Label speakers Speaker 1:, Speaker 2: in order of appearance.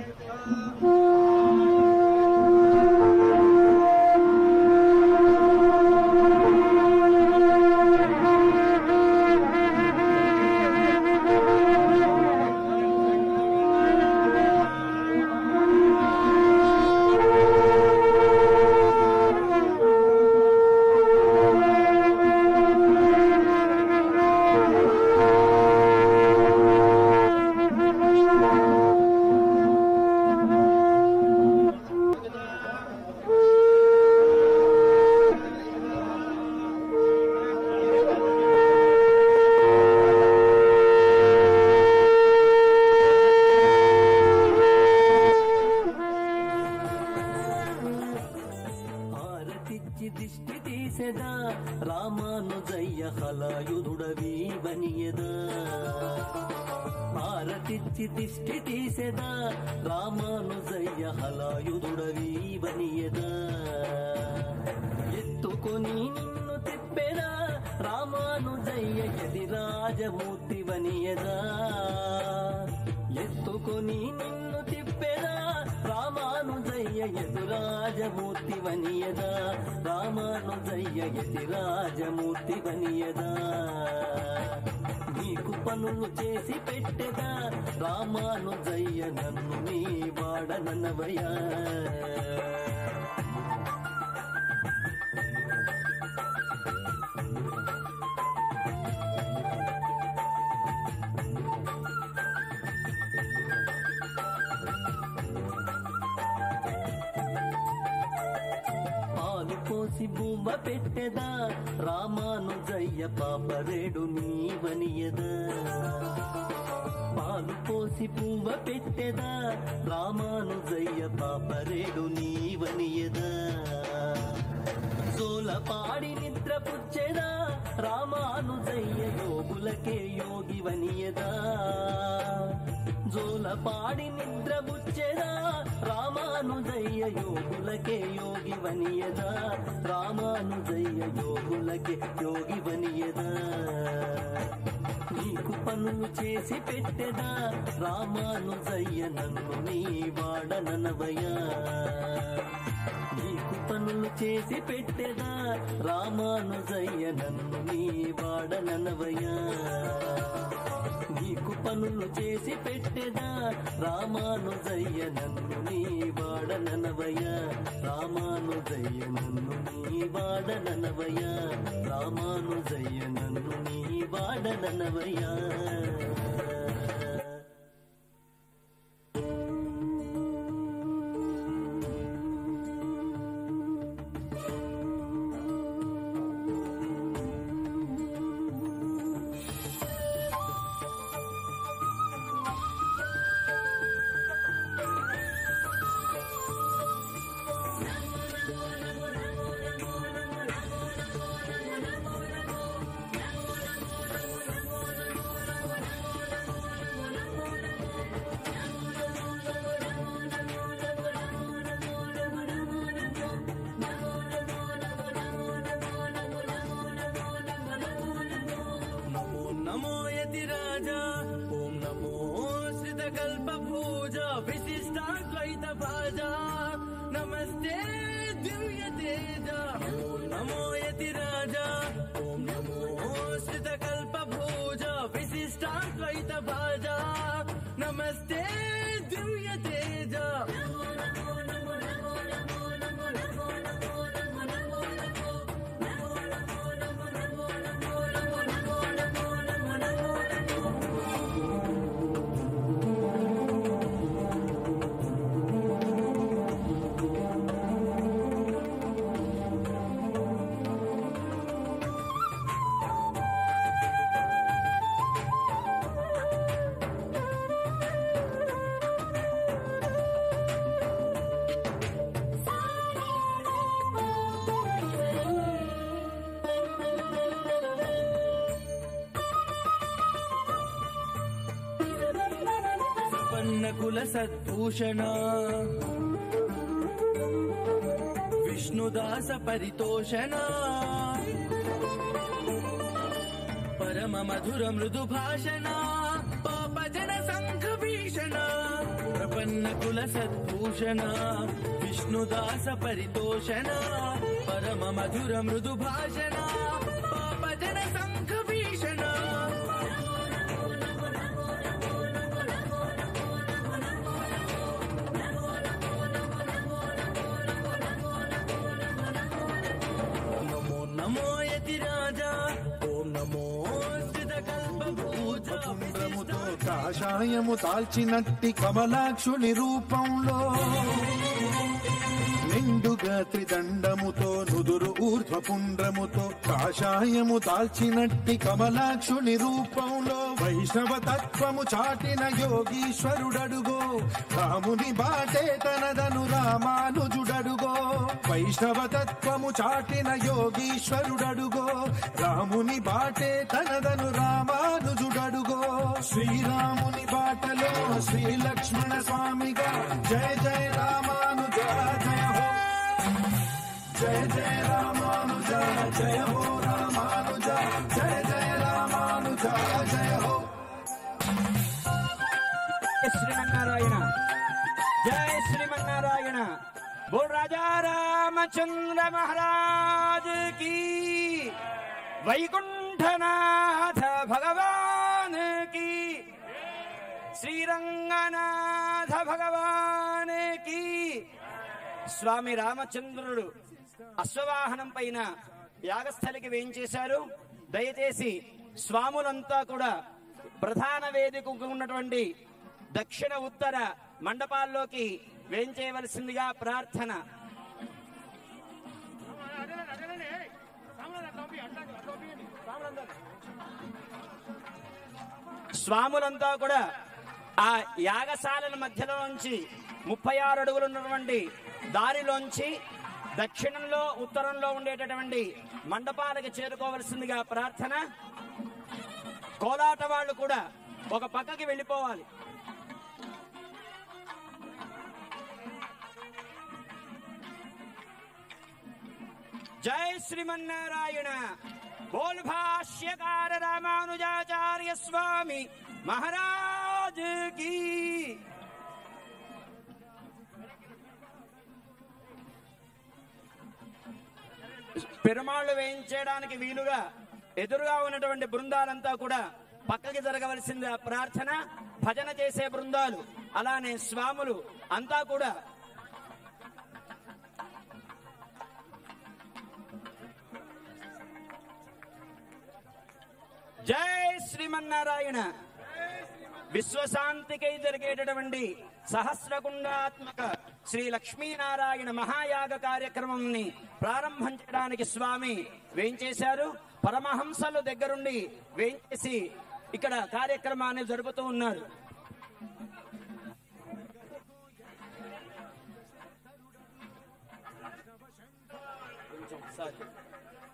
Speaker 1: ఆరతిచ్చి దిష్టి తీసెదా రామానుజయ్య హలాయుధుడవీ బనియదా ఆరతిచ్చి దిష్టి తీసెదా రామానుజయ్య హలాయుధుడవీ బనియదా ఎత్తుకొని నిన్ను తిప్పెదా రామానుజయ్య ఎది రాజమూర్తి వనియదా ఎత్తుకొని నిన్ను తిప్పెదా రామానుజయ్య ఎదు రాజమూర్తి వనియదా రామానుజయ్య ఎది రాజమూర్తి వనియదా నీకు పనులు చేసి పెట్టెదా రామానుజయ్య నన్ను నీ వాడనవయ్యా పాలు పోసి బువ్వ పెట్టెదా రామానుజయ్య పాపరేడు నీవనియదా పాలు పోసి పువ్వ పెట్టెదా రామానుజయ్య పాపరేడు నీవనియదా సోల పాడి నిద్ర పుచ్చెదా రామానుజయ్య యోగులకే యోగి వనియదా జోల పాడి నిద్ర బుచ్చెదా రామానుజయ్య యోగులకే యోగి వనియదా రామానుజయ్య యోగులకే యోగి వనియదా నీకు పనులు చేసి పెట్టెదా రామానుజయ్య నన్ను నీ వాడననవయ్యా నీకు పనులు చేసి పెట్టెదా రామానుజయ్య నన్ను నీ వాడననవయ్యా నీకు పనులు చేసి పెట్టెదా రామానుజయ్య నన్ను నీ వాడననవయ్యా రామానుజయ్య నన్ను నీ వాడననవయ్యా రామానుజయ్య నన్ను నీ వాడననవయ్యా
Speaker 2: నమో నమో యతి రాజా ఓం నమో శ్రిత కల్ప భూజ విశిష్టాద్వైత భాజా నమస్తే దివ్య తేజ ఓం నమో యతి రాజా ఓం నమో శ్రిత కల్ప భూజ విశిష్టాద్వైత భాజా నమస్తే దివ్య తేజ సపన్నకుల సద్భూషణ విష్ణుదాస పరితోషణ పరమ మధుర మృదు భాషణ పాప జన సంఘ భీషణ ప్రపంచ ప్రపన్న కుల సద్భూషణ విష్ణుదాస పరితోషణ పరమ మధుర మృదు భాషణ పాప జన సంఘ భీషణ నమో నమో యతి రాజా ఓం నమో స్థిత కల్పభూజ
Speaker 3: కుండ్రముతో కాషాయము దాల్చినట్టి కమలాక్షుని రూపంలో నిండుగా త్రిదండముతో నుదురు ఊర్ధ్వపుండ్రముతో కాషాయము దాల్చినట్టి కమలాక్షుని రూపంలో వైష్ణవ తత్వము చాటిన యోగీశ్వరుడడుగో రాముని బాటే తనదను రామానుజుడడుగో వైష్ణవ తత్వము చాటిన యోగీశ్వరుడడుగో రాముని బాటే తనదను రామానుజుడడుగో శ్రీరాముని బాటలో శ్రీ లక్ష్మణ స్వామిగా జయ జయ రామానుజ జయ హో జయ జయ రామానుజ జయ హో రామానుజ జయ జయ రామానుజ జయ హో
Speaker 4: జై శ్రీమన్నారాయణ జై శ్రీమన్నారాయణ బోల్ రాజా రామచంద్ర మహారాజ్ की వైకుంఠనాథ భగవాన్ की శ్రీరంగనాథ భగవాన్ की స్వామి రామచంద్రుడు అశ్వవాహనం పైన యాగస్థలికి వేయించేశారు దయచేసి స్వాములంతా కూడా ప్రధాన వేదికకు ఉన్నటువంటి దక్షిణ ఉత్తర మండపాల్లోకి వేయించేయవలసిందిగా ప్రార్థన స్వాములంతా కూడా ఆ యాగశాలల మధ్యలో నుంచి ముప్పై ఆరు అడుగులు ఉన్నటువంటి దారిలోంచి దక్షిణంలో ఉత్తరంలో ఉండేటటువంటి మండపాలకు చేరుకోవలసిందిగా ప్రార్థన కోలాట వాళ్ళు కూడా ఒక పక్కకి వెళ్ళిపోవాలి జై శ్రీమన్నారాయణ బోల్ భాష్యకార రామానుజాచార్య స్వామి మహారాజ్ కీ పెరుమాళ్ళు వేయించడానికి వీలుగా ఎదురుగా ఉన్నటువంటి బృందాలంతా కూడా పక్కకి జరగవలసింది ప్రార్థన భజన చేసే బృందాలు అలానే స్వాములు అంతా కూడా జై శ్రీమన్నారాయణ విశ్వశాంతికై జరిగేటటువంటి సహస్రకుండాత్మక శ్రీ లక్ష్మీనారాయణ మహాయాగ కార్యక్రమంని ప్రారంభం చేయడానికి స్వామి వేయించేశారు పరమహంసలు దగ్గరుండి వేయించేసి ఇక్కడ కార్యక్రమాన్ని జరుపుతూ ఉన్నారు కొంచెం సారీ.